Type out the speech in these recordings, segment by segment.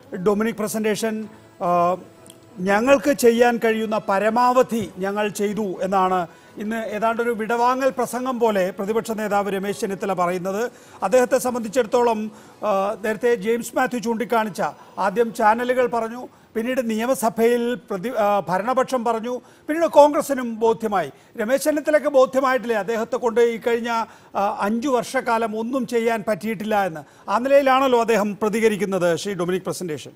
Dominic presentation ആ, ഞങ്ങൾക്ക് ചെയ്യാൻ കഴിയുന്ന പരമാവധി ഞങ്ങൾ ചെയ്തു എന്നാണ് ഇന്ന് ഏതാണ്ട് ഒരു വിടവാങ്ങൽ പ്രസംഗം പോലെ പ്രതിപക്ഷ നേതാവ് രമേശ് ചെന്നിത്തല പറയുന്നത് അദ്ദേഹത്തെ സംബന്ധിച്ചിടത്തോളം ആ, നേരത്തെ ജെയിംസ് മാത്യു ചൂണ്ടിക്കാണിച്ച ആദ്യം ചാനലുകൾ പറഞ്ഞു പിന്നീട് നിയമസഭയിൽ പ്രതി ആ, ഭരണപക്ഷം പറഞ്ഞു പിന്നീട് കോൺഗ്രസിനും ബോധ്യമായി രമേശ് ചെന്നിത്തലയ്ക്ക് ബോധ്യമായിട്ടില്ലേ അദ്ദേഹത്തെ കൊണ്ട് ഈ കഴിഞ്ഞ ആ, അഞ്ചു വർഷക്കാലം ഒന്നും ചെയ്യാൻ പറ്റിയിട്ടില്ല എന്ന് ആ നിലയിലാണല്ലോ അദ്ദേഹം പ്രതികരിക്കുന്നത് ശ്രീ ഡൊമിനിക് പ്രസന്റേഷൻ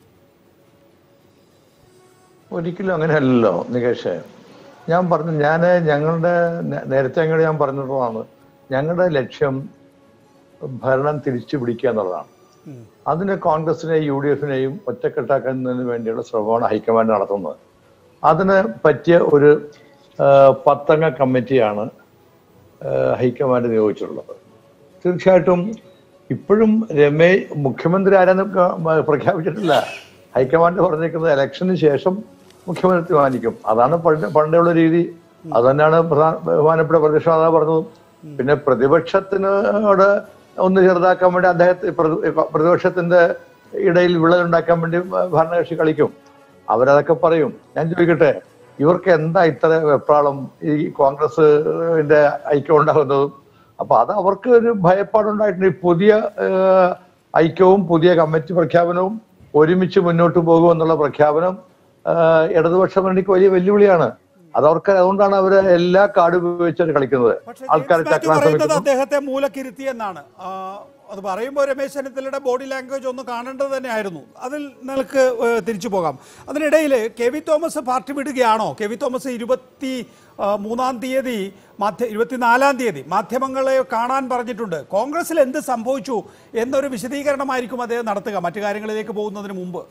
ഒരിക്കലും അങ്ങനെയല്ലല്ലോ നികേഷ് ഞാൻ പറഞ്ഞു ഞാൻ ഞങ്ങളുടെ നേ- നേരത്തെ അങ്ങോട്ട് ഞാൻ പറഞ്ഞിട്ടുള്ളതാണ് ഞങ്ങളുടെ ലക്ഷ്യം ഭരണം തിരിച്ചു പിടിക്കുക എന്നുള്ളതാണ് അതിന് കോൺഗ്രസിനെയും യു ഡി എഫിനെയും ഒറ്റക്കെട്ടാക്കുന്നതിന് വേണ്ടിയുള്ള ശ്രമമാണ് ഹൈക്കമാൻഡ് നടത്തുന്നത് അതിന് പറ്റിയ ഒരു ആ, പത്തംഗ കമ്മിറ്റിയാണ് ആ, ഹൈക്കമാൻഡ് നിയോഗിച്ചിട്ടുള്ളത് തീർച്ചയായിട്ടും ഇപ്പോഴും രമേ മുഖ്യമന്ത്രി ആരാന്ന് ക- പ്രഖ്യാപിച്ചിട്ടില്ല ഹൈക്കമാൻഡ് പറഞ്ഞിരിക്കുന്നത് ഇലക്ഷന് ശേഷം മുഖ്യമന്ത്രി തീരുമാനിക്കും അതാണ് പണ്ട് പണ്ടുള്ള രീതി അത് തന്നെയാണ് പ്രധാന ബഹുമാനപ്പെട്ട പ്രതിപക്ഷ നേതാവ് പറഞ്ഞത് പിന്നെ പ്രതിപക്ഷത്തിനോട് ഒന്ന് ചെറുതാക്കാൻ വേണ്ടി അദ്ദേഹത്തെ പ്രതി- പ്രതിപക്ഷത്തിന്റെ ഇടയിൽ വിള്ളലുണ്ടാക്കാൻ വേണ്ടി ഭരണകക്ഷി കളിക്കും അവരതൊക്കെ പറയും ഞാൻ ചോദിക്കട്ടെ ഇവർക്ക് എന്താ ഇത്ര വെപ്രാളം ഈ കോൺഗ്രസിന്റെ ഐക്യം ഉണ്ടാകുന്നതും അപ്പൊ അത് അവർക്ക് ഒരു ഭയപ്പാടുണ്ടായിട്ടുണ്ട് ഈ പുതിയ ഏഹ്, ഐക്യവും പുതിയ കമ്മിറ്റി പ്രഖ്യാപനവും ഒരുമിച്ച് മുന്നോട്ട് പോകുമെന്നുള്ള പ്രഖ്യാപനം ഏഹ്, ഇടതുപക്ഷ മുന്നണിക്ക് വലിയ വെല്ലുവിളിയാണ് അത് അവർക്ക് അതുകൊണ്ടാണ് അവര് എല്ലാ കാർഡ് ഉപയോഗിച്ചാണ് കളിക്കുന്നത് പക്ഷേ ആൾക്കാർ ജെയിംസ് മാത്യു ചക്രാൻ പറയുന്നത് ശ്രമിക്കുന്നു അദ്ദേഹത്തെ മൂലക്കിരുത്തി എന്നാണ് ആ, അത് പറയുമ്പോൾ രമേശ് ചെന്നിത്തലയുടെ ബോഡി ലാംഗ്വേജ് ഒന്ന് കാണേണ്ടത് തന്നെയായിരുന്നു അതിൽ നിനക്ക് ഏഹ്, തിരിച്ചു പോകാം അതിനിടയിൽ കെ വി തോമസ് പാർട്ടി വിടുകയാണോ കെ വി തോമസ് ഇരുപത്തി ആ, മൂന്നാം തീയതി മാധ്യ ഇരുപത്തിനാലാം തീയതി മാധ്യമങ്ങളെ കാണാൻ പറഞ്ഞിട്ടുണ്ട് കോൺഗ്രസിൽ എന്ത് സംഭവിച്ചു എന്നൊരു വിശദീകരണമായിരിക്കും അദ്ദേഹം നടത്തുക മറ്റു കാര്യങ്ങളിലേക്ക് പോകുന്നതിന് മുമ്പ്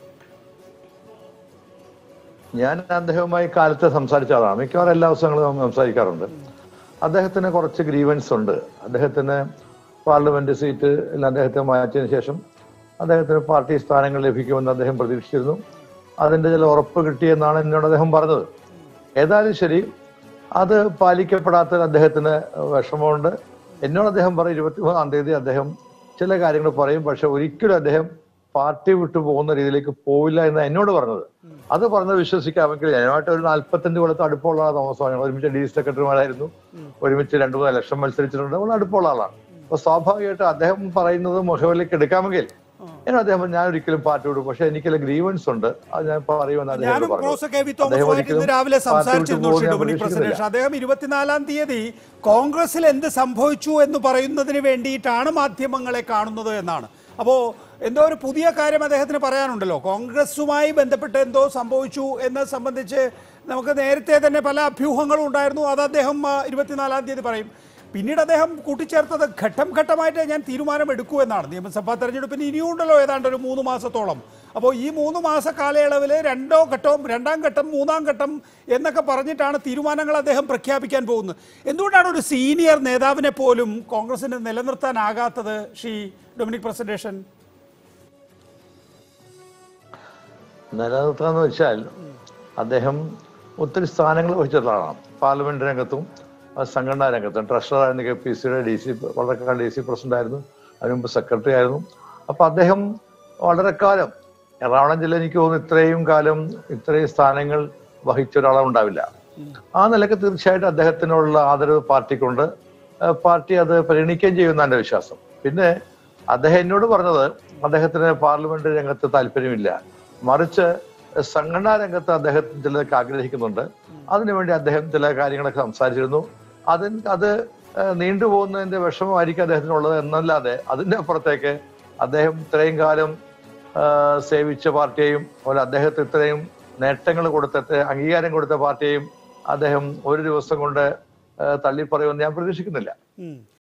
ഞാൻ അദ്ദേഹവുമായി കാലത്ത് സംസാരിച്ച ആളാണ് മിക്കവാറും എല്ലാ ദിവസങ്ങളും സംസാരിക്കാറുണ്ട് അദ്ദേഹത്തിന് കുറച്ച് ഗ്രീവൻസ് ഉണ്ട് അദ്ദേഹത്തിന് പാർലമെന്റ് സീറ്റ് അദ്ദേഹത്തെ മാറ്റിയതിനു ശേഷം അദ്ദേഹത്തിന് പാർട്ടി സ്ഥാനങ്ങൾ ലഭിക്കുമെന്ന് അദ്ദേഹം പ്രതീക്ഷിച്ചിരുന്നു അതിന്റെ ചില ഉറപ്പ് കിട്ടിയെന്നാണ് എന്നോട് അദ്ദേഹം പറഞ്ഞത് ഏതായാലും ശരി അത് പാലിക്കപ്പെടാത്തതിൽ അദ്ദേഹത്തിന് വിഷമമുണ്ട് എന്നോട് അദ്ദേഹം പറയും ഇരുപത്തിമൂന്നാം തീയതി അദ്ദേഹം ചില കാര്യങ്ങൾ പറയും പക്ഷെ ഒരിക്കലും അദ്ദേഹം പാർട്ടി വിട്ടു പോകുന്ന രീതിയിലേക്ക് പോവില്ല എന്ന് എന്നോട് പറഞ്ഞത് അത് പറഞ്ഞത് വിശ്വസിക്കാമെങ്കിൽ ഞാനുമായിട്ട് ഒരു നാല്പത്തഞ്ച് കൊല്ലത്ത് അടുപ്പമുള്ള ആളാണ് താമസമാണ് ഞങ്ങൾ ഒരുമിച്ച് ഡി സെക്രട്ടറിമാരായിരുന്നു ഒരുമിച്ച് രണ്ടു മൂന്ന് ഇലക്ഷൻ മത്സരിച്ചിട്ടുണ്ട് വളരെ അടുപ്പമുള്ള ആളാണ് അപ്പൊ സ്വാഭാവികമായിട്ട് അദ്ദേഹം പറയുന്നത് മുഖവിലേക്ക് എടുക്കാമെങ്കിൽ ഞാൻ അദ്ദേഹം പറഞ്ഞു, ഞാൻ ഒരിക്കലും പാർട്ടി വിടും പക്ഷെ എനിക്കുള്ള ഗ്രീവൻസ് ഉണ്ട് അത് ഞാൻ പറയുമെന്ന് അദ്ദേഹം ഞാനും പറഞ്ഞു ക്രോസ് കെ വി അദ്ദേഹം തോമസുമായിട്ട് ഒരിക്കലും ഇന്ന് രാവിലെ പാർട്ടി വിട്ടു സംസാരിച്ചിരുന്നു പോകുമെന്ന് ശ്രീ ഞാൻ ഡൊമിനിക് പ്രതീക്ഷിക്കുന്നില്ല. പ്രസന്റേഷൻ അദ്ദേഹം ഇരുപത്തിനാലാം തീയതി കോൺഗ്രസിൽ എന്ത് സംഭവിച്ചു എന്ന് പറയുന്നതിന് വേണ്ടിയിട്ടാണ് മാധ്യമങ്ങളെ കാണുന്നത് എന്നാണ് അപ്പോൾ എന്തോ ഒരു പുതിയ കാര്യം അദ്ദേഹത്തിന് പറയാനുണ്ടല്ലോ കോൺഗ്രസുമായി ബന്ധപ്പെട്ട് എന്തോ സംഭവിച്ചു എന്നത് സംബന്ധിച്ച് നമുക്ക് നേരത്തെ തന്നെ പല അഭ്യൂഹങ്ങളും ഉണ്ടായിരുന്നു അത് അദ്ദേഹം ആ, ഇരുപത്തിനാലാം തീയതി പറയും പിന്നീട് അദ്ദേഹം കൂട്ടിച്ചേർത്തത് ഘട്ടം ഘട്ടമായിട്ട് ഞാൻ തീരുമാനമെടുക്കൂ എന്നാണ് നിയമസഭാ തെരഞ്ഞെടുപ്പിന് ഇനിയും ഉണ്ടല്ലോ ഏതാണ്ട് ഒരു മൂന്ന് മാസത്തോളം അപ്പോൾ ഈ മൂന്ന് മാസ കാലയളവിൽ രണ്ടോ ഘട്ടവും രണ്ടാം ഘട്ടം മൂന്നാം ഘട്ടം എന്നൊക്കെ പറഞ്ഞിട്ടാണ് തീരുമാനങ്ങൾ അദ്ദേഹം പ്രഖ്യാപിക്കാൻ പോകുന്നത് എന്തുകൊണ്ടാണ് ഒരു സീനിയർ നേതാവിനെ പോലും കോൺഗ്രസിന് നിലനിർത്താനാകാത്തത് ശ്രീ ഡൊമിനിക് പ്രസന്റേഷൻ നിലനിർത്താന്ന് വെച്ചാൽ അദ്ദേഹം ഒത്തിരി സ്ഥാനങ്ങൾ വഹിച്ചിട്ടുള്ള ആളാണ് പാർലമെന്റ് രംഗത്തും ആ, സംഘടനാ രംഗത്തും ട്രഷററായിരുന്നു കെ പി സിയുടെ ഡി സി വളരെ കാലം ഡി സി പ്രസിഡന്റ് ആയിരുന്നു അതിന് മുമ്പ് സെക്രട്ടറി ആയിരുന്നു അപ്പൊ അദ്ദേഹം വളരെ കാലം എറണാകുളം ജില്ല എനിക്ക് തോന്നുന്നു ഇത്രയും കാലം ഇത്രയും സ്ഥാനങ്ങൾ വഹിച്ച ഒരാളും ഉണ്ടാവില്ല ആ നിലയ്ക്ക് തീർച്ചയായിട്ടും അദ്ദേഹത്തിനുള്ള ആദരവ് പാർട്ടിക്കുണ്ട് ആ, പാർട്ടി അത് പരിഗണിക്കുകയും ചെയ്യുമെന്നാണ് എൻ്റെ വിശ്വാസം പിന്നെ അദ്ദേഹം എന്നോട് പറഞ്ഞത് അദ്ദേഹത്തിന് പാർലമെന്റ് രംഗത്ത് താല്പര്യമില്ല മറിച്ച് സംഘടനാ രംഗത്ത് അദ്ദേഹം ചിലതൊക്കെ ആഗ്രഹിക്കുന്നുണ്ട് അതിനുവേണ്ടി അദ്ദേഹം ചില കാര്യങ്ങളൊക്കെ സംസാരിച്ചിരുന്നു അതിന് അത് ഏഹ്, നീണ്ടുപോകുന്നതിന്റെ വിഷമമായിരിക്കും അദ്ദേഹത്തിനുള്ളത് എന്നല്ലാതെ അതിന്റെ അപ്പുറത്തേക്ക് അദ്ദേഹം ഇത്രയും കാലം ഏഹ്, സേവിച്ച പാർട്ടിയെയും അതുപോലെ അദ്ദേഹത്തിന് ഇത്രയും നേട്ടങ്ങൾ കൊടുത്ത അംഗീകാരം കൊടുത്ത പാർട്ടിയെയും അദ്ദേഹം ഒരു ദിവസം കൊണ്ട് ഏഹ്, തള്ളിപ്പറയുമെന്ന് ഞാൻ പ്രതീക്ഷിക്കുന്നില്ല ഉം.